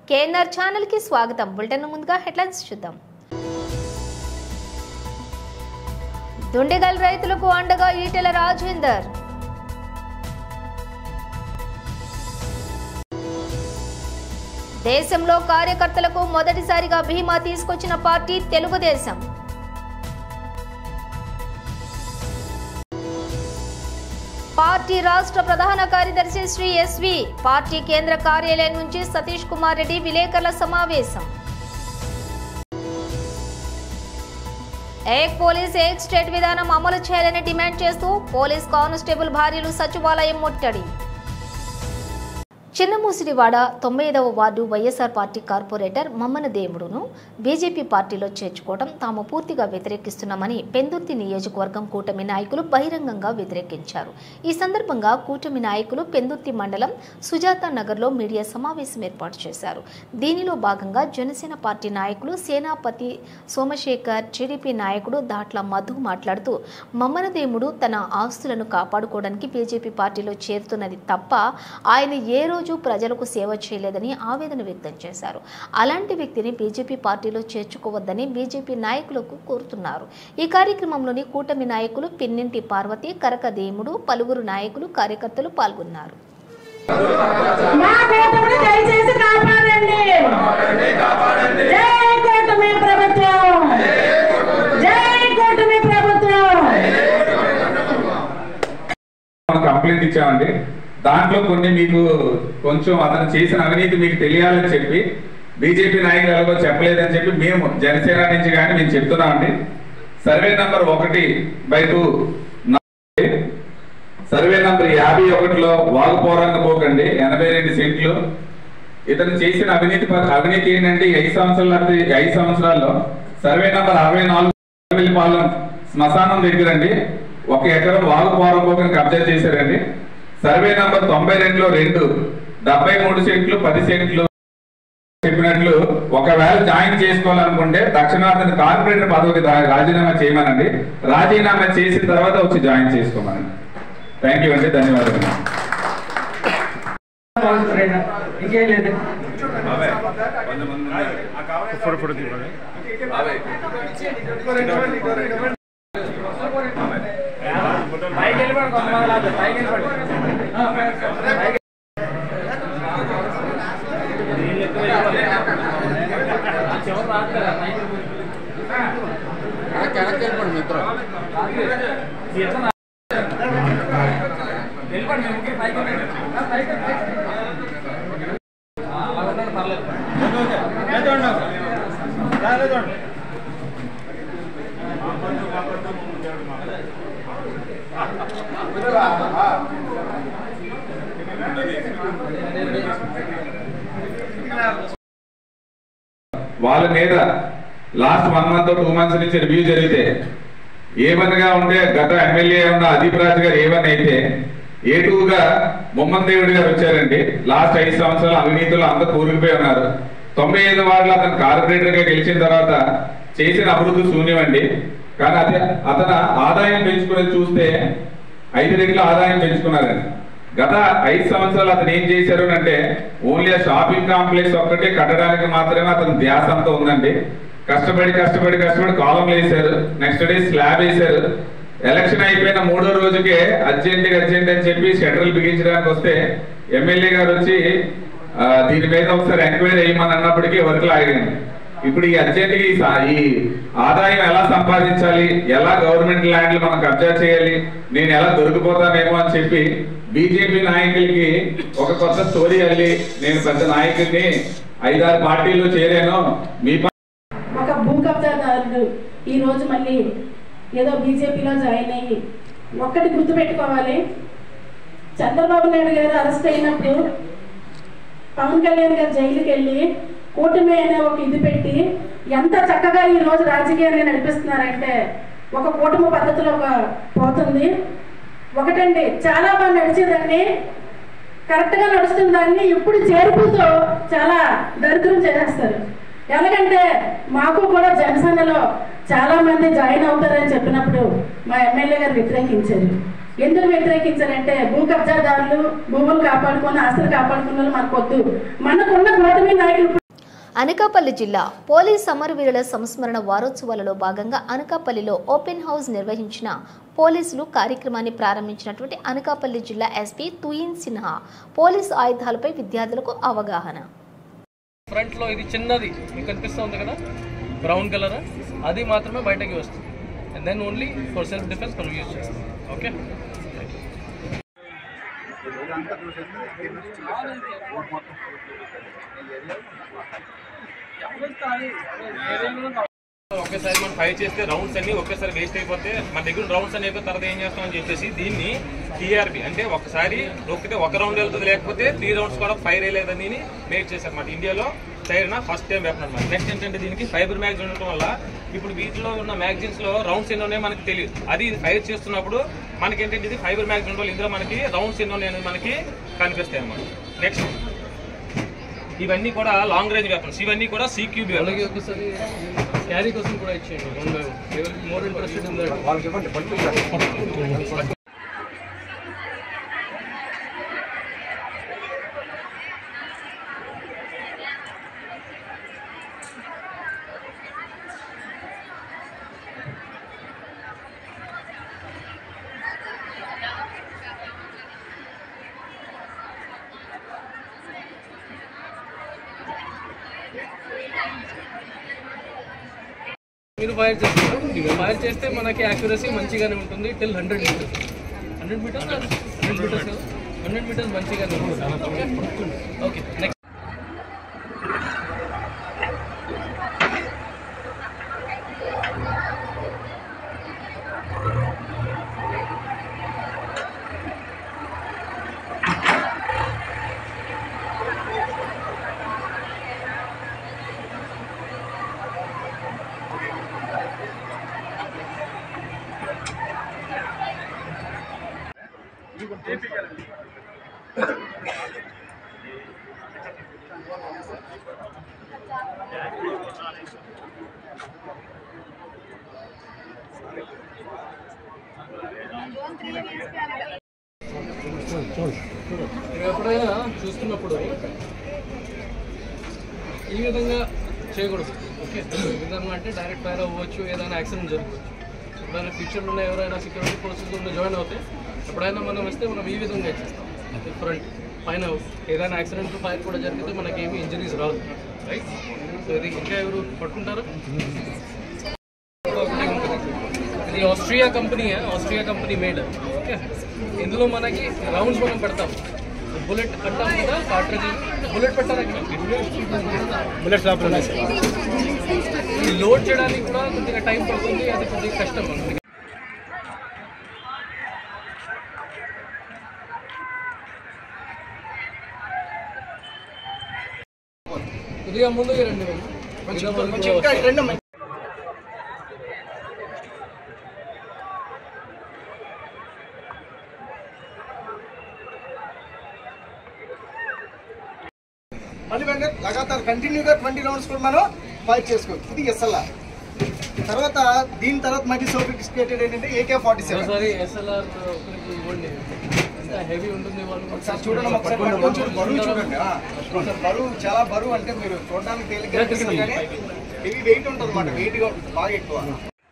KNR channel కి స్వాగతం bulletin ముందుగా హెడ్లైన్స్ చూద్దాం దుండెగల్ రైతులకు అండగా ఈటెల రాజేందర్ దేశంలో కార్యకర్తలకు మొదటిసారిగా బీమా తీసుకొచ్చిన పార్టీ తెలుగుదేశం పార్టీ రాష్ట్ర ప్రధాన కార్యదర్శి శ్రీ ఎస్వి పార్టీ కేంద్ర కార్యాలయం నుంచి సతీష్ కుమార్ రెడ్డి విలేకరుల సమావేశం ఏక్ పోలీస్ ఏక్ స్టేట్ విధానం అమలు చేయాలని డిమాండ్ చేస్తూ పోలీస్ కానిస్టేబుల్ భార్యలు సచివాలయం ముట్టడి చిన్నమూసిరివాడ తొంభై ఐదవ ward YSR party corporator Mammana దేవుడును బీజేపీ పార్టీలో చేర్చుకోవడం తాము పూర్తిగా వ్యతిరేకిస్తున్నామని పెందుర్తి నియోజకవర్గం కూటమి నాయకులు బహిరంగంగా వ్యతిరేకించారు ఈ సందర్భంగా కూటమి నాయకులు పెందుర్తి మండలం సుజాత నగర్లో మీడియా సమావేశం ఏర్పాటు చేశారు దీనిలో భాగంగా జనసేన పార్టీ నాయకులు సేనాపతి సోమశేఖర్ టీడీపీ నాయకుడు దాట్ల మధు మాట్లాడుతూ మమ్మనదేముడు తన ఆస్తులను కాపాడుకోవడానికి బీజేపీ పార్టీలో చేరుతున్నది తప్ప ఆయన ఏ రోజు ప్రజలకు సేవ చేయలేదని ఆవేదన వ్యక్తం చేశారు అలాంటి వ్యక్తిని బీజేపీ పార్టీలో చేర్చుకోవద్దని బీజేపీ నాయకులకు కోరుతున్నారు ఈ కార్యక్రమంలోని కూటమి నాయకులు పిన్నింటి పార్వతి కరకదేముడు పలువురు నాయకులు కార్యకర్తలు పాల్గొన్నారు మా కూటమిని దయచేసి కాపాడండి జై కూటమి ప్రభుత్వం జై కూటమి ప్రభుత్వం మనం కంప్లైంట్ ఇచ్చామండి దాంట్లో కొన్ని మీకు కొంచెం అతను చేసిన అవినీతి మీకు తెలియాలని చెప్పి బీజేపీ నాయకులు ఎలాగో చెప్పలేదని చెప్పి మేము జనసేన నుంచి కానీ మేము చెప్తున్నామండి సర్వే నంబర్ ఒకటి బై టూ సర్వే నంబర్ యాభై ఒకటిలో వాగుపోరంగ పోకండి ఎనభై రెండు సెంట్లు ఇతను చేసిన అవినీతి ప- అవినీతి ఏంటంటే ఈ ఐదు సంవత్సరాల ఈ ఐదు సంవత్సరాల్లో సర్వే నంబర్ అరవై నాలుగు పాలెం శ్మశానం దగ్గరండి ఒక ఎకరం వాగు పోరంపోకని కబ్జా చేశారండి సర్వే నంబర్ తొంభై రెండులో రెండు డెబ్బై మూడు సెంట్లు పది సెంట్లు చెప్పినట్లు ఒకవేళ జాయిన్ చేసుకోవాలనుకుంటే తక్షణార్థన కార్పొరేటర్ పదవికి రా- రాజీనామా చేయమనండి రాజీనామా చేసిన తర్వాత వచ్చి జాయిన్ చేసుకోమనండి థ్యాంక్ యూ అండి ధన్యవాదాలు ఇంకేం లేదు వాళ్ళ మీద last one month two months నుంచి రివ్యూ జరిగితే ఏమనగా ఉంటే గత ఎమ్మెల్యే ఉన్న అదీప్ రాజు గారు ఏమని అయితే ఏ టూగా బొమ్మన్ దేవుడి గారు వచ్చారండి లాస్ట్ ఐదు సంవత్సరాలు అవినీతులు అందరూ కూరుకుపోయి ఉన్నారు తొంభై ఐదు వార్డులు అతను కార్పొరేటర్ గా గెలిచిన తర్వాత చేసిన అభివృద్ధి శూన్యమండి కానీ అదే అతను ఆదాయం పెంచుకునేది చూస్తే ఐదు రెట్ల ఆదాయం పెంచుకున్నారండి గత ఐదు సంవత్సరాలు అతను ఏం చేశారు అంటే ఓన్లీ ఆ షాపింగ్ కాంప్లెక్స్ ఒక్కటే కట్టడానికి మాత్రమే అతని ధ్యాస అంతా ఉందండి కష్టపడి కష్టపడి కష్టపడి కాలంలు వేశారు నెక్స్ట్ డే స్లాబ్ వేశారు ఎలక్షన్ అయిపోయిన మూడో రోజుకే అర్జెంట్ అర్జెంట్ అని చెప్పి షటర్లు బిగించడానికి వస్తే ఎమ్మెల్యే గారు వచ్చి ఆ, దీని మీద ఒకసారి ఎంక్వైరీ చేయమని అన్నప్పటికీ వర్క్లు ఆగింది ఇప్పుడు ఈ అర్జెంట్ ఈ సా- ఈ ఆదాయం ఎలా సంపాదించాలి ఎలా గవర్నమెంట్ ల్యాండ్లు మనం కబ్జా చేయాలి నేను ఎలా దొరికిపోతానేమో అని చెప్పి బీజేపీ నాయకులకి ఒక కొత్త స్టోరీ అల్లి నేను పెద్ద నాయకుడిని ఐదారు పార్టీల్లో చేరాను మీ పా- ఒక భూ కబ్జాదారుడు ఈ రోజు మళ్ళీ ఏదో బీజేపీలో జాయిన్ అయ్యి ఒక్కటి గుర్తుపెట్టుకోవాలి చంద్రబాబు నాయుడు గారు అరెస్ట్ అయినప్పుడు పవన్ కళ్యాణ్ గారు జైలుకి వెళ్ళి కూటమి అనే ఒక ఇది పెట్టి ఎంత చక్కగా ఈ రోజు రాజకీయాన్ని నడిపిస్తున్నారంటే ఒక కూటమి పద్ధతిలో ఒక పోతుంది ఒకటండి చాలా బాగా నడిచేదాన్ని కరెక్ట్ గా నడుస్తున్న దాన్ని ఇప్పుడు చేర్పుతో చాలా దరిద్రం చేసేస్తారు ఎలాగంటే మాకు కూడా జనసేనలో చాలా మంది జాయిన్ అవుతారని చెప్పినప్పుడు మా ఎమ్మెల్యే గారు వ్యతిరేకించారు ఎందుకు వ్యతిరేకించారంటే భూ కబ్జాదారులు భూములు కాపాడుకొని ఆస్తులు కాపాడుకున్న వాళ్ళు మనకు వద్దు మనకున్న కూటమి నాయకులు అనకాపల్లి జిల్లా పోలీస్ సమరవీరుల సంస్మరణ వారోత్సవాలలో భాగంగా అనకాపల్లిలో ఓపెన్ హౌస్ నిర్వహించిన పోలీసులు కార్యక్రమాన్ని ప్రారంభించినటువంటి అనకాపల్లి జిల్లా ఎస్పీ తుయిన్ సిన్హా పోలీస్ ఆయుధాలపై విద్యార్థులకు అవగాహన ఫ్రంట్ లో ఇది చిన్నది మీకు కనిపిస్తూ ఉంది కదా బ్రౌన్ కలర్ అది మాత్రమే బయటకి వస్తుంది and then only for self defence మనం యూజ్ చేస్తాం ఓకే ఒకేసారి మనం ఫైర్ చేస్తే రౌండ్స్ అన్ని ఒకేసారి వేస్ట్ అయిపోతే మన దగ్గర రౌండ్స్ అన్ని అయిపోయిన తర్వాత ఏం చేస్తామని చెప్పేసి దీన్ని టీఆర్బి అంటే ఒకసారి నొక్కితే ఒక రౌండ్ వెళ్తుంది లేకపోతే త్రీ రౌండ్స్ కూడా ఫైర్ వేయలేదని మేక్ చేశారు అనమాట ఇండియాలో చైనా ఫస్ట్ టైం వెపన్ అనమాట నెక్స్ట్ ఏంటంటే దీనికి ఫైబర్ మ్యాగ్జిన్ ఉండటం వల్ల ఇప్పుడు వీటిలో ఉన్న మ్యాగజైన్స్ లో రౌండ్స్ ఎన్ని ఉన్నాయో మనకి తెలియదు అది ఫైర్ చేస్తున్నప్పుడు మనకి ఏంటంటే ఇది ఫైబర్ మ్యాగ్జిన్ ఉండడం వల్ల ఇందులో మనకి రౌండ్స్ ఎన్ని ఉన్నాయి అనేది మనకి కనిపిస్తాయి అన్నమాట నెక్స్ట్ ఇవన్నీ కూడా లాంగ్ రేంజ్ వెపన్స్ ఇవన్నీ కూడా సీక్యూబ్ అలాగే ఒకసారి క్యారీ కోసం కూడా ఇచ్చేయండి one by one more interested in that మీరు ఫైర్ చేస్తారు ఫైర్ చేస్తే మనకి యాక్యురసీ మంచిగానే ఉంటుంది till hundred metres hundred metres hundred metres hundred metres మంచిగానే ఉంటుంది ఓకే నెక్స్ట్ మీరు ఎప్పుడైనా చూస్తున్నప్పుడు ఈ విధంగా చేయకూడదు ఓకే ఈ విధంగా అంటే డైరెక్ట్ ఫైర్ అవ్వచ్చు ఏదైనా యాక్సిడెంట్ జరగవచ్చు ఎప్పుడైనా ఫ్యూచర్లో ఎవరైనా సెక్యూరిటీ ఫోర్సెస్లో జాయిన్ అవుతే ఎప్పుడైనా మనం వస్తే మనం ఈ విధంగా చేస్తాం ఫ్రంట్ పైన ఏదైనా యాక్సిడెంట్ ఫైర్ కూడా జరిగితే మనకి ఏమి ఇంజరీస్ రాదు రైట్ సో ఇది ఇంకా ఎవరు పట్టుకుంటారు ఇది Austria company Austria company made okay ఇందులో మనకి రౌండ్స్ మనం పెడతాం బుల్లెట్ అంటాం కదా కార్ట్రేజ్ బుల్లెట్ పెట్టారా బుల్లెట్ ఇది లోడ్ చేయడానికి కూడా కొద్దిగా టైం పడుతుంది అది కొద్దిగా కష్టం మనకి కొద్దిగా ముందుగా రండి మేము మళ్ళీ వెంటనే లగాతార్ కంటిన్యూగా ట్వంటీ రౌండ్స్ కూడా మనం ఫైట్ చేసుకోవచ్చు ఇది ఎస్ఎల్ఆర్ తర్వాత దీని తర్వాత మళ్ళీ సోఫిస్టికేటెడ్ ఏంటంటే ఏకే ఫార్టీ సెవెన్ ఒకసారి ఎస్ఎల్ఆర్ ఒకరికి ఇవ్వండి ఎంత హెవీ ఉంటుంది వాళ్ళు ఒకసారి చూడండి ఒకసారి కొంచెం బరువు చూడండి ఆ, కొంచెం బరువు చాలా బరువు అంటే మీరు చూడడానికి తేలిగ్గా అనిపిస్తుంది కానీ హెవీ వెయిట్ ఉంటుంది అన్నమాట వెయిట్గా ఉంటుంది బాగా ఎక్కువ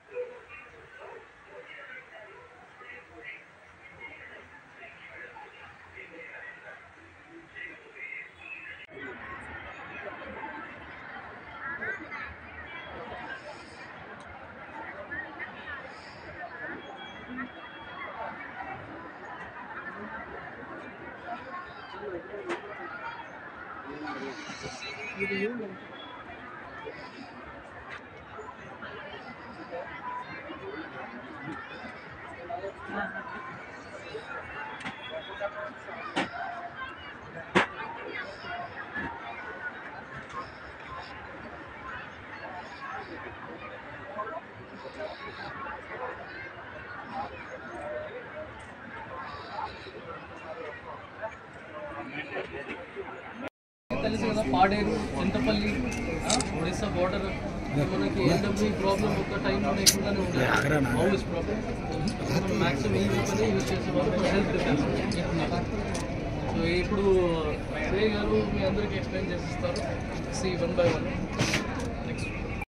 తెలుసు కదా పాడేరు చింతపల్లి ఆ, ఒడిస్సా బార్డర్ మనకి ఏడబ్ల్యూ ప్రాబ్లం ఒక టైంలో లేకుండానే ఉంటుంది ఆల్వేస్ ప్రాబ్లం మనం మ్యాక్సిమం ఈ వెపన్ యూజ్ చేసేవాళ్ళు సెల్ఫ్ డిఫెన్స్ సో ఇప్పుడు శ్రేయ్ గారు మీ అందరికీ ఎక్స్ప్లెయిన్ చేసిస్తారు see one by one next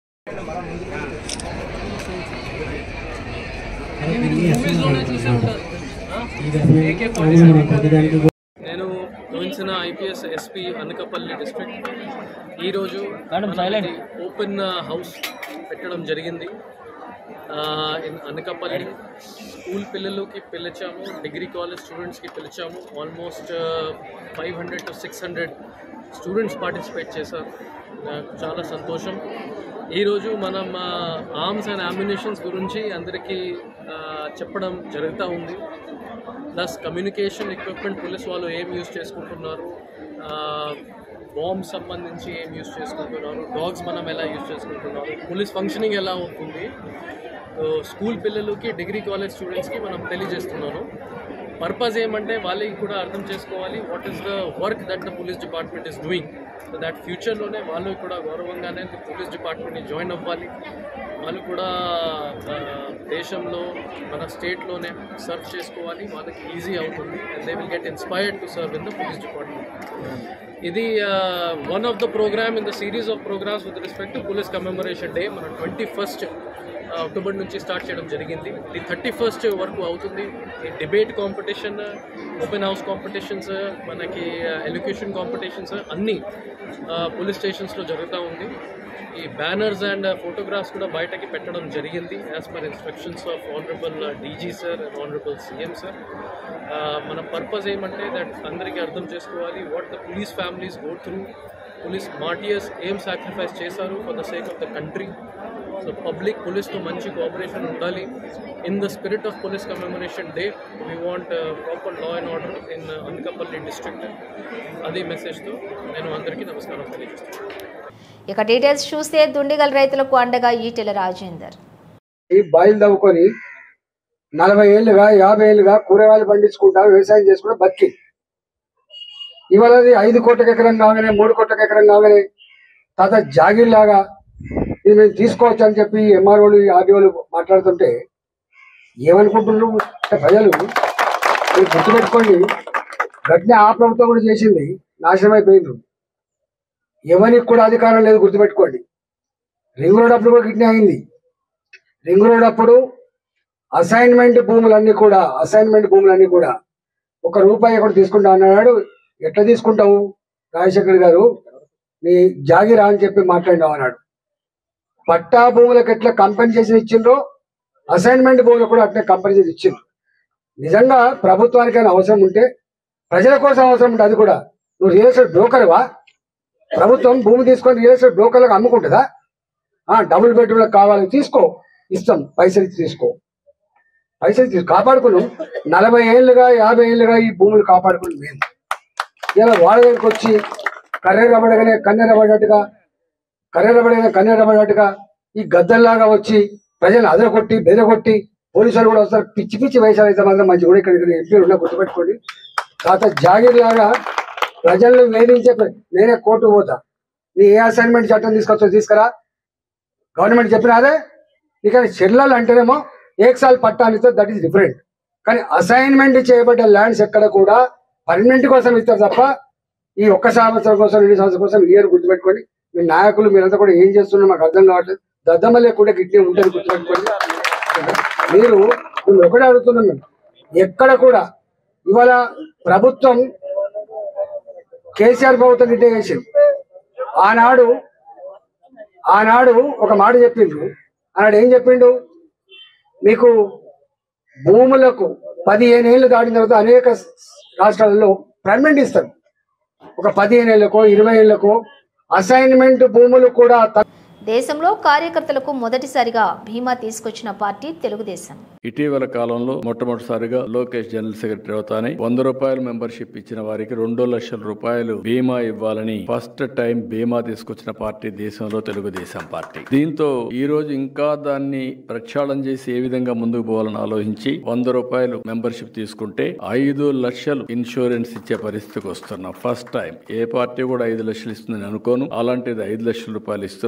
మూవీస్లోనే చూసే ఉంటారు AK నేను ఊహించిన ఐపీఎస్ ఎస్పీ అనకపల్లి డిస్ట్రిక్ట్ ఈరోజు మనకి ఓపెన్ హౌస్ పెట్టడం జరిగింది ఆ, ఇన్ అనకాపల్లి స్కూల్ పిల్లలకి పిలిచాము డిగ్రీ కాలేజ్ స్టూడెంట్స్కి పిలిచాము almost five hundred to six hundred students participate చేశారు నాకు చాలా సంతోషం ఈరోజు మనం ఆర్మ్స్ అండ్ అమ్యునేషన్స్ గురించి అందరికీ ఆ, చెప్పడం జరుగుతూ ఉంది ప్లస్ కమ్యూనికేషన్ ఎక్విప్మెంట్ పోలీస్ వాళ్ళు ఏం యూస్ చేసుకుంటున్నారు బాంబ్స్ సంబంధించి ఏం యూస్ చేసుకుంటున్నారు డాగ్స్ మనం ఎలా యూస్ చేసుకుంటున్నారు పోలీస్ ఫంక్షనింగ్ ఎలా అవుతుంది సో స్కూల్ పిల్లలకి డిగ్రీ కాలేజ్ స్టూడెంట్స్కి మనం తెలియజేస్తున్నాను పర్పస్ ఏమంటే వాళ్ళకి కూడా అర్థం చేసుకోవాలి what is the work that the police department is doing so that ఫ్యూచర్లోనే వాళ్ళు కూడా గౌరవంగానే పోలీస్ డిపార్ట్మెంట్ని జాయిన్ అవ్వాలి వాళ్ళు కూడా ఆ, దేశంలో మన స్టేట్లోనే సర్వ్ చేసుకోవాలి వాళ్ళకి ఈజీ అవుతుంది and they will get inspired to serve in the police department ఇది one of the programme in the series of programmes with respect to police commemoration day మన ట్వంటీ ఫస్ట్ అక్టోబర్ నుంచి start చేయడం జరిగింది ఇది thirty first వరకు అవుతుంది ఈ debate competition open house competitions మనకి ఎడ్యుకేషన్ కాంపిటీషన్స్ అన్నీ పోలీస్ స్టేషన్స్లో జరుగుతూ ఉంది ఈ బ్యానర్స్ అండ్ ఫోటోగ్రాఫ్స్ కూడా బయటకి పెట్టడం జరిగింది as per instructions of honourable DG sir and honourable CM sir మన పర్పస్ ఏమంటే దట్ అందరికీ అర్థం చేసుకోవాలి what the police families go through police martyrs ఏం సాక్రిఫైస్ చేశారు for the sake of the country so public పోలీస్తో మంచి కోఆపరేషన్ ఉండాలి in the spirit of police commemoration day we want proper law and order in Anakapalli district అదే మెసేజ్తో నేను అందరికీ నమస్కారం తెలియజేస్తాను ఇక డీటెయిల్స్ చూస్తే దుండిగల్ రైతులకు అండగా ఈటెల రాజేందర్ ఈ బాయిలు తవ్వుకొని నలభై ఏళ్ళుగా యాభై ఏళ్ళుగా కూరగాయలు పండించుకుంటా వ్యవసాయం చేసుకుంటా బతికి ఇవాళ అది ఐదు కోట్ల ఎకరం కాగానే మూడు కోట్ల ఎకరం కాగానే తాత జాగిర్ లాగా ఇది మేము తీసుకోవచ్చు అని చెప్పి ఎంఆర్ఓలు ఆర్డీఓలు మాట్లాడుతుంటే ఏమనుకుంటున్నారు అంటే ప్రజలు మీరు గుర్తుపెట్టుకోండి గట్టిన ఆ ప్రభుత్వం కూడా చేసింది నాశనం అయిపోయింది ఎవరికి కూడా అధికారం లేదు గుర్తుపెట్టుకోండి రింగ్ రోడ్ అప్పుడు కూడా గిట్నే అయింది రింగ్ రోడ్ అప్పుడు అసైన్మెంట్ భూములన్నీ కూడా అసైన్మెంట్ భూములన్నీ కూడా ఒక రూపాయి ఒకటి తీసుకుంటా అన్నాడు ఎట్లా తీసుకుంటావు రాజశేఖర్ గారు నీ జాగిరా అని చెప్పి మాట్లాడినావు అన్నాడు పట్టా భూములకు ఎట్లా కంపెన్సేషన్ ఇచ్చిండ్రో అసైన్మెంట్ భూములకు కూడా అట్లే కంపెన్సేషన్ ఇచ్చిండ్రు నిజంగా ప్రభుత్వానికైనా అవసరం ఉంటే ప్రజల కోసం అవసరం ఉంటే అది కూడా నువ్వు రియల్ ఎస్టేట్ బ్రోకర్వా ప్రభుత్వం భూమి తీసుకొని రియల్ ఎస్టేట్ బ్రోకర్లకు అమ్ముకుంటుందా ఆ, డబుల్ బెడ్రూమ్లకు కావాలి తీసుకో ఇస్తాం పైసలు ఇచ్చి తీసుకో పైసలు తీసు కాపాడుకున్నాం నలభై ఏళ్ళుగా యాభై ఏళ్ళుగా ఈ భూములు కాపాడుకుని మేము ఇలా వాళ్ళ దగ్గరికి వచ్చి కర్రెరబడగానే కన్నెరబడ్డట్టుగా కర్రెరబడగానే కన్నెరబడ్డట్టుగా ఈ గద్దల్లాగా వచ్చి ప్రజలు అదరగొట్టి బెదరగొట్టి పోలీసులు కూడా వస్తారు పిచ్చి పిచ్చి వయసాలు అయితే మాత్రం మంచి కూడా ఇక్కడ ఇక్కడ ఎంపీలు ఉన్నా గుర్తుపెట్టుకోండి కాకపోతే జాగీర్ లాగా ప్రజలను వేధించే ప్ర- నేనే కోర్టు పోతా నీ ఏ అసైన్మెంట్ చట్టం తీసుకొచ్చో తీసుకురా గవర్నమెంట్ చెప్పిన అదే ఇక్కడ చెల్లెలు అంటేనేమో ఏక్సాల్ పట్టానితో దట్ ఈస్ డిఫరెంట్ కానీ అసైన్మెంట్ చేయబడ్డ ల్యాండ్స్ ఎక్కడ కూడా పర్మనెంట్ కోసం ఇస్తారు తప్ప ఈ ఒక్క సంవత్సరం కోసం రెండు సంవత్సరం కోసం ఇయర్ గుర్తుపెట్టుకోండి మీ నాయకులు మీరంతా కూడా ఏం చేస్తున్నారు మాకు అర్థం కావట్లేదు దద్దమ్మ లేకుండా గిట్టే ఉంటుంది గుర్తుపెట్టుకోండి మీరు మేము ఒకటే అడుగుతున్నాం మేము ఎక్కడ కూడా ఇవాళ ప్రభుత్వం కేసీఆర్ ప్రభుత్వం గిట్టే చేసింది ఆనాడు ఆనాడు ఒక మాట చెప్పిండు ఆనాడు ఏం చెప్పిండు మీకు భూములకు పదిహేను ఏళ్ళు దాటిన తర్వాత అనేక రాష్ట్రాలలో పర్మనెంట్ ఇస్తారు ఒక పదిహేను ఏళ్ళకో ఇరవై ఏళ్ళకో అసైన్మెంట్ భూములు కూడా త- దేశంలో కార్యకర్తలకు మొదటిసారిగా బీమా తీసుకొచ్చిన పార్టీ తెలుగుదేశం ఇటీవల కాలంలో మొట్టమొదటిసారిగా లోకేష్ జనరల్ సెక్రటరీ అవుతాని వంద రూపాయల మెంబర్షిప్ ఇచ్చిన వారికి రెండు లక్షల రూపాయలు బీమా ఇవ్వాలని ఫస్ట్ టైం బీమా తీసుకొచ్చిన పార్టీ దేశంలో తెలుగుదేశం పార్టీ దీంతో ఈ రోజు ఇంకా దాన్ని ప్రక్షాళన చేసి ఏ విధంగా ముందుకు పోవాలని ఆలోచించి వంద రూపాయలు మెంబర్షిప్ తీసుకుంటే ఐదు లక్షలు ఇన్సూరెన్స్ ఇచ్చే పరిస్థితికి వస్తున్నాం ఫస్ట్ టైం ఏ పార్టీ కూడా ఐదు లక్షలు ఇస్తుందని అనుకోను అలాంటిది ఐదు లక్షల రూపాయలు ఇస్తున్నాం ఇది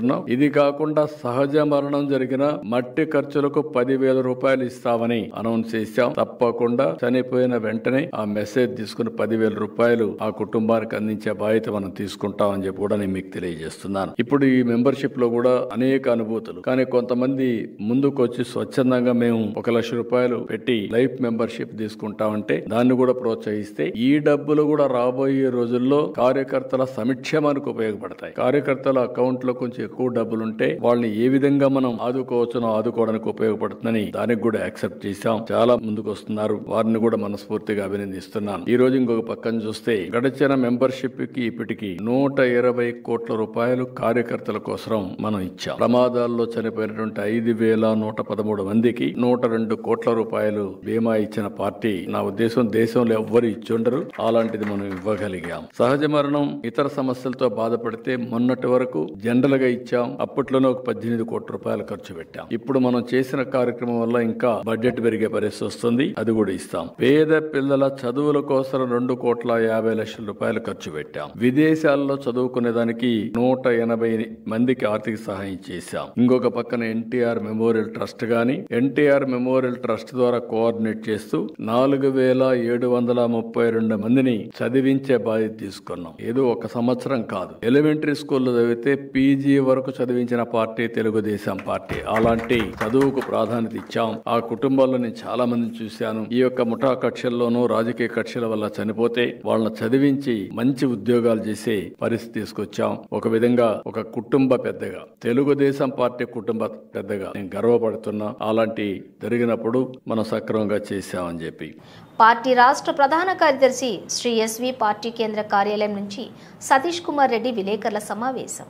ఇది కాకుండా సహజ మరణం జరిగిన మట్టి ఖర్చులకు పదివేల రూపాయలు ఇస్తామని అనౌన్స్ చేశాం తప్పకుండా చనిపోయిన వెంటనే ఆ మెసేజ్ తీసుకుని పదివేల రూపాయలు ఆ కుటుంబానికి అందించే బాధ్యత మనం తీసుకుంటామని చెప్పి కూడా నేను మీకు తెలియజేస్తున్నాను ఇప్పుడు ఈ మెంబర్షిప్ లో కూడా అనేక అనుభూతులు కానీ కొంతమంది ముందుకు వచ్చి స్వచ్ఛందంగా మేము ఒక లక్ష రూపాయలు పెట్టి లైఫ్ మెంబర్షిప్ తీసుకుంటామంటే దాన్ని కూడా ప్రోత్సహిస్తే ఈ డబ్బులు కూడా రాబోయే రోజుల్లో కార్యకర్తల సంక్షేమానికి ఉపయోగపడతాయి కార్యకర్తల అకౌంట్ లో కొంచెం ఎక్కువ డబ్బులు ఉంటే వాళ్ళని ఏ విధంగా మనం ఆదుకోవచ్చునో ఆదుకోవడానికి ఉపయోగపడుతుందని దానికి కూడా యాక్సెప్ట్ చేశాం చాలా ముందుకు వస్తున్నారు వారిని కూడా మనస్ఫూర్తిగా అభినందిస్తున్నాను ఈ రోజు ఇంకొక పక్కన చూస్తే గడిచిన మెంబర్షిప్ కి ఇప్పటికి నూట ఇరవై కోట్ల రూపాయలు కార్యకర్తల కోసం మనం ఇచ్చాం ప్రమాదాల్లో చనిపోయినటువంటి ఐదు వేల నూట పదమూడు మందికి నూట రెండు కోట్ల రూపాయలు బీమా ఇచ్చిన పార్టీ నా ఉద్దేశం దేశంలో ఎవ్వరు ఇచ్చుండరు అలాంటిది మనం ఇవ్వగలిగాం సహజ మరణం ఇతర సమస్యలతో బాధపడితే మొన్నటి వరకు జనరల్ గా ఇచ్చాం అప్పట్లోనే ఒక పద్దెనిమిది కోట్ల రూపాయలు ఖర్చు పెట్టాం ఇప్పుడు మనం చేసిన కార్యక్రమం వల్ల ఇంకా బడ్జెట్ పెరిగే పరిస్థితి వస్తుంది అది కూడా ఇస్తాం పేద పిల్లల చదువుల కోసం రెండు కోట్ల యాభై లక్షల రూపాయలు ఖర్చు పెట్టాం విదేశాల్లో చదువుకునే దానికి నూట ఎనభై మందికి ఆర్థిక సహాయం చేశాం ఇంకొక పక్కన ఎన్టీఆర్ మెమోరియల్ ట్రస్ట్ గాని ఎన్టీఆర్ మెమోరియల్ ట్రస్ట్ ద్వారా కోఆర్డినేట్ చేస్తూ నాలుగు వేల ఏడు వందల ముప్పై రెండు మందిని చదివించే బాధ్యత తీసుకున్నాం ఏదో ఒక సంవత్సరం కాదు ఎలిమెంటరీ స్కూల్లో చదివితే పీజీ వరకు చదివించిన పార్టీ తెలుగుదేశం పార్టీ అలాంటి చదువుకు ప్రాధాన్యత ఇచ్చాం ఆ కుటుంబాల్లో నేను చాలా మందిని చూశాను ఈ యొక్క ముఠా కక్షల్లోనూ రాజకీయ కక్షల వల్ల చనిపోతే వాళ్ళని చదివించి మంచి ఉద్యోగాలు చేసే పరిస్థితి తీసుకొచ్చాం ఒక విధంగా ఒక కుటుంబ పెద్దగా తెలుగుదేశం పార్టీ కుటుంబ పెద్దగా నేను గర్వపడుతున్నా అలాంటి జరిగినప్పుడు మనం సక్రమంగా చేశామని చెప్పి పార్టీ రాష్ట్ర ప్రధాన కార్యదర్శి శ్రీ ఎస్వి పార్టీ కేంద్ర కార్యాలయం నుంచి సతీష్ కుమార్ రెడ్డి విలేకరుల సమావేశం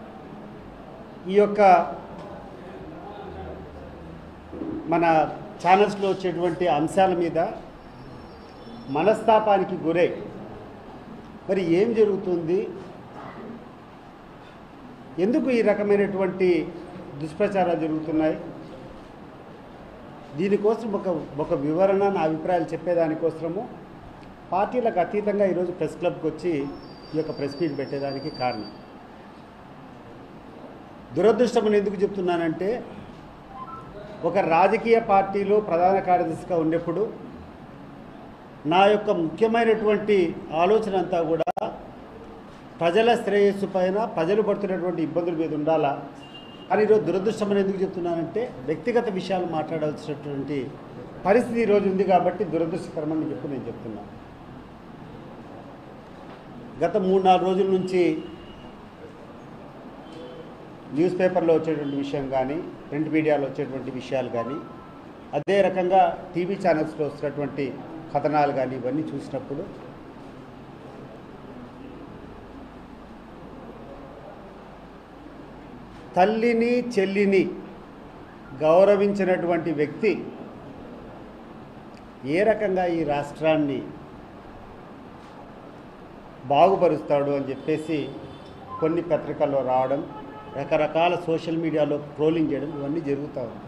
ఈ యొక్క మన ఛానల్స్లో వచ్చేటువంటి అంశాల మీద మనస్తాపానికి గురై మరి ఏం జరుగుతుంది ఎందుకు ఈ రకమైనటువంటి దుష్ప్రచారాలు జరుగుతున్నాయి దీనికోసం ఒక ఒక వివరణ నా అభిప్రాయాలు చెప్పేదానికోసము పార్టీలకు అతీతంగా ఈరోజు ప్రెస్ క్లబ్కి వచ్చి ఈ యొక్క ప్రెస్ మీట్ పెట్టేదానికి కారణం దురదృష్టం ఎందుకు చెప్తున్నానంటే ఒక రాజకీయ పార్టీలో ప్రధాన కార్యదర్శిగా ఉన్నప్పుడు నా యొక్క ముఖ్యమైనటువంటి ఆలోచన అంతా కూడా ప్రజల శ్రేయస్సు పైన ప్రజలు పడుతున్నటువంటి ఇబ్బందుల మీద ఉండాలా కానీ ఈరోజు దురదృష్టం అని ఎందుకు చెప్తున్నానంటే వ్యక్తిగత విషయాలు మాట్లాడాల్సినటువంటి పరిస్థితి ఈరోజు ఉంది కాబట్టి దురదృష్టకరమని చెప్పి నేను చెప్తున్నా గత మూడు నాలుగు రోజుల నుంచి న్యూస్ పేపర్లో వచ్చేటువంటి విషయం కానీ ప్రింట్ మీడియాలో వచ్చేటువంటి విషయాలు కానీ అదే రకంగా టీవీ ఛానల్స్లో వస్తున్నటువంటి కథనాలు కానీ ఇవన్నీ చూసినప్పుడు తల్లిని చెల్లిని గౌరవించినటువంటి వ్యక్తి ఏ రకంగా ఈ రాష్ట్రాన్ని బాగుపరుస్తాడు అని చెప్పేసి కొన్ని పత్రికల్లో రావడం రకరకాల సోషల్ మీడియాలో ట్రోలింగ్ చేయడం ఇవన్నీ జరుగుతూ ఉంది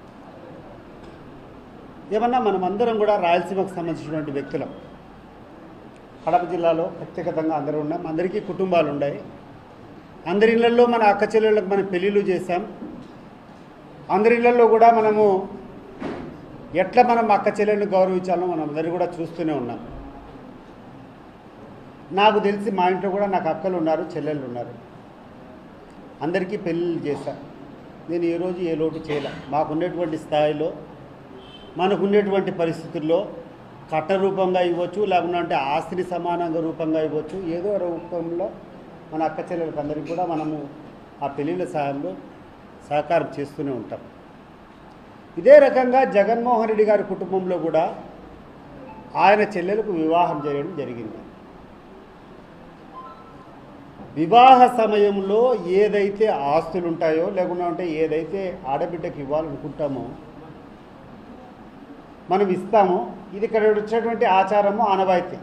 ఏమన్నా మనం అందరం కూడా రాయలసీమకు సంబంధించినటువంటి వ్యక్తులం కడప జిల్లాలో వ్యక్తిగతంగా అందరూ ఉన్నాం అందరికీ కుటుంబాలు ఉన్నాయి అందరి ఇళ్లలో మన అక్క చెల్లెళ్ళకి మనం పెళ్ళిళ్ళు చేశాం అందరి ఇళ్లలో కూడా మనము ఎట్లా మనం అక్క చెల్లెళ్ళని గౌరవించాలో మనం అందరూ కూడా చూస్తూనే ఉన్నాం నాకు తెలిసి మా ఇంట్లో కూడా నాకు అక్కలు ఉన్నారు చెల్లెళ్ళు ఉన్నారు అందరికీ పెళ్ళిళ్ళు చేశా నేను ఏ రోజు ఏ లోటు చేయలే మాకున్నటువంటి స్థాయిలో మనకున్నటువంటి పరిస్థితుల్లో కట్ట రూపంగా ఇవ్వచ్చు లేకుంటే ఆస్తిని సమానంగా రూపంగా ఇవ్వచ్చు ఏదో రూపంలో మన అక్క చెల్లెలకు అందరికీ కూడా మనము ఆ పెళ్ళిళ్ళ సహాయంలో సహకారం చేస్తూనే ఉంటాం ఇదే రకంగా జగన్మోహన్ రెడ్డి గారి కుటుంబంలో కూడా ఆయన చెల్లెలకు వివాహం చేయడం జరిగింది వివాహ సమయంలో ఏదైతే ఆస్తులు ఉంటాయో లేకుండా ఉంటే ఏదైతే ఆడబిడ్డకి ఇవ్వాలనుకుంటామో మనం ఇస్తామో ఇది ఇక్కడ వచ్చేటువంటి ఆచారము ఆనవాయితీ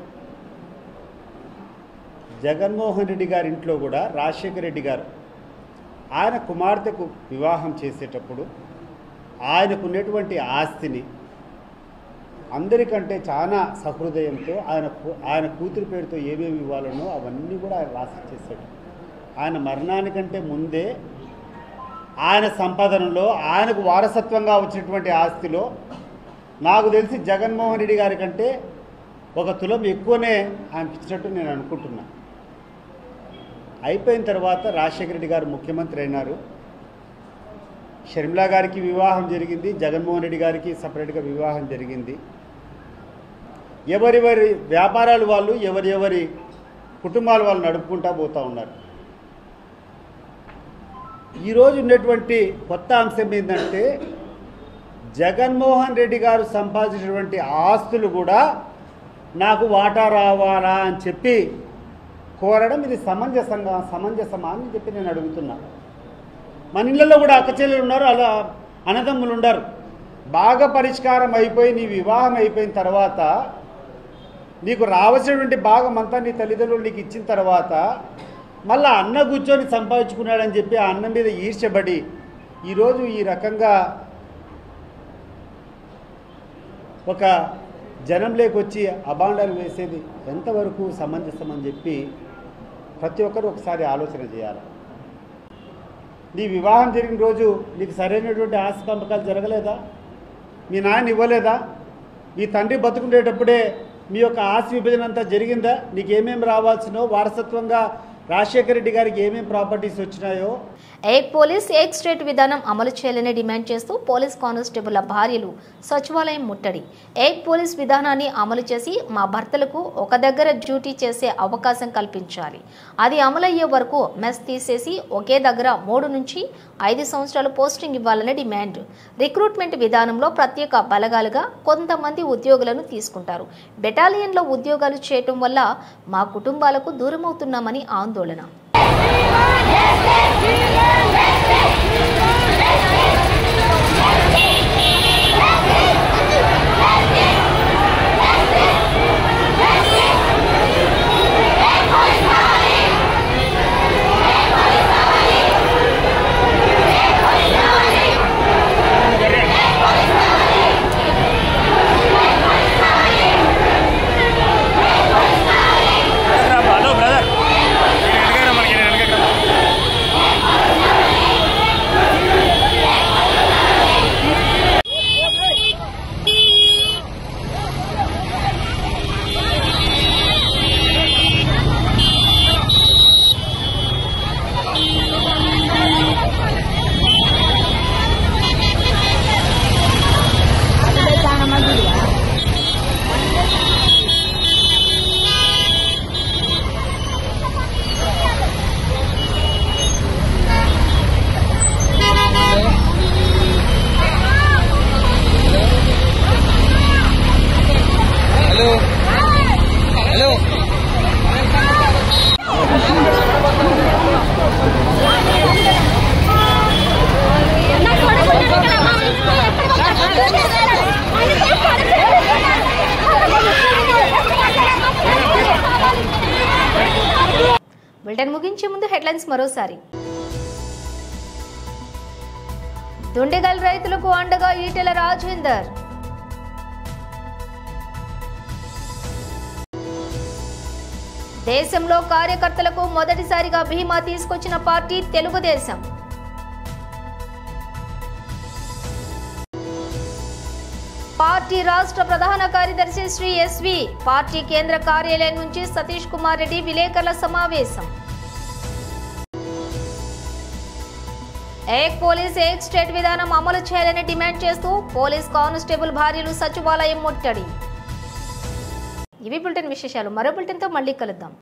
జగన్మోహన్ రెడ్డి గారి ఇంట్లో కూడా రాజశేఖర రెడ్డి గారు ఆయన కుమార్తెకు వివాహం చేసేటప్పుడు ఆయనకు ఉన్నటువంటి ఆస్తిని అందరికంటే చాలా సహృదయంతో ఆయన కూ- ఆయన కూతురు పేరుతో ఏమేమి ఇవ్వాలనో అవన్నీ కూడా ఆయన రాసి చేశాడు ఆయన మరణానికంటే ముందే ఆయన సంపాదనలో ఆయనకు వారసత్వంగా వచ్చినటువంటి ఆస్తిలో నాకు తెలిసి జగన్మోహన్ రెడ్డి గారి కంటే ఒక తులం ఎక్కువనే ఆయనకి ఇచ్చినట్టు నేను అనుకుంటున్నా అయిపోయిన తర్వాత రాజశేఖర రెడ్డి గారు ముఖ్యమంత్రి అయినారు షర్మిల గారికి వివాహం జరిగింది జగన్మోహన్ రెడ్డి గారికి సపరేట్గా వివాహం జరిగింది ఎవరెవరి వ్యాపారాలు వాళ్ళు ఎవరెవరి కుటుంబాలు వాళ్ళు నడుపుకుంటా పోతూ ఉన్నారు ఈరోజు ఉన్నటువంటి కొత్త అంశం ఏంటంటే జగన్మోహన్ రెడ్డి గారు సంపాదించినటువంటి ఆస్తులు కూడా నాకు వాటా రావాలా అని చెప్పి కోరడం ఇది సమంజసంగా సమంజసమా అని చెప్పి నేను అడుగుతున్నా మన ఇళ్ళల్లో కూడా అక్కచెల్లెలు ఉన్నారు అలా అన్నదమ్ములు ఉన్నారు బాగా పరిష్కారం అయిపోయి నీ వివాహం అయిపోయిన తర్వాత నీకు రావాల్సినటువంటి భాగం అంతా నీ తల్లిదండ్రులు నీకు ఇచ్చిన తర్వాత మళ్ళా అన్న కూర్చొని సంపాదించుకున్నాడని చెప్పి ఆ అన్నం మీద ఈర్చబడి ఈరోజు ఈ రకంగా ఒక జనంలోకి వచ్చి అబాండాలు వేసేది ఎంతవరకు సమంజసం అని చెప్పి ప్రతి ఒక్కరు ఒకసారి ఆలోచన చేయాలి నీ వివాహం జరిగిన రోజు నీకు సరైనటువంటి ఆస్తి పంపకాలు జరగలేదా మీ నాన్న ఇవ్వలేదా మీ తండ్రి బతుకుండేటప్పుడే మీ యొక్క ఆస్తి విభజన అంతా జరిగిందా నీకు ఏమేమి రావాల్సినో వారసత్వంగా రాజశేఖర రెడ్డి గారికి ఏమేమి ప్రాపర్టీస్ వచ్చినాయో ఏక్ పోలీస్ ఏక్ స్టేట్ విధానం అమలు చేయాలని డిమాండ్ చేస్తూ పోలీస్ కానిస్టేబుల్ల భార్యలు సచివాలయం ముట్టడి ఏక్ పోలీస్ విధానాన్ని అమలు చేసి మా భర్తలకు ఒక దగ్గర డ్యూటీ చేసే అవకాశం కల్పించాలి అది అమలయ్యే వరకు మెస్ తీసేసి ఒకే దగ్గర మూడు నుంచి ఐదు సంవత్సరాలు పోస్టింగ్ ఇవ్వాలని డిమాండ్ రిక్రూట్మెంట్ విధానంలో ప్రత్యేక బలగాలుగా కొంతమంది ఉద్యోగులను తీసుకుంటారు బెటాలియన్లో ఉద్యోగాలు చేయటం వల్ల మా కుటుంబాలకు దూరమవుతున్నామని ఆందోళన బులెటిన్ ముగించే ముందు హెడ్లైన్స్ మరోసారి దుండెగల్ రైతులకు అండగా ఈటెల రాజేందర్ దేశంలో కార్యకర్తలకు మొదటిసారిగా బీమా తీసుకొచ్చిన పార్టీ తెలుగుదేశం పార్టీ రాష్ట్ర ప్రధాన కార్యదర్శి శ్రీ ఎస్వి పార్టీ కేంద్ర కార్యాలయం నుంచి సతీష్ కుమార్ రెడ్డి విలేకరుల సమావేశం ఏక్ పోలీస్ ఏక్ స్టేట్ విధానం అమలు చేయాలని డిమాండ్ చేస్తూ పోలీస్ కానిస్టేబుల్ భార్యలు సచివాలయం ముట్టడి ఇవి బులెటిన్ విశేషాలు మరో బులెటిన్తో మళ్ళీ కలుద్దాం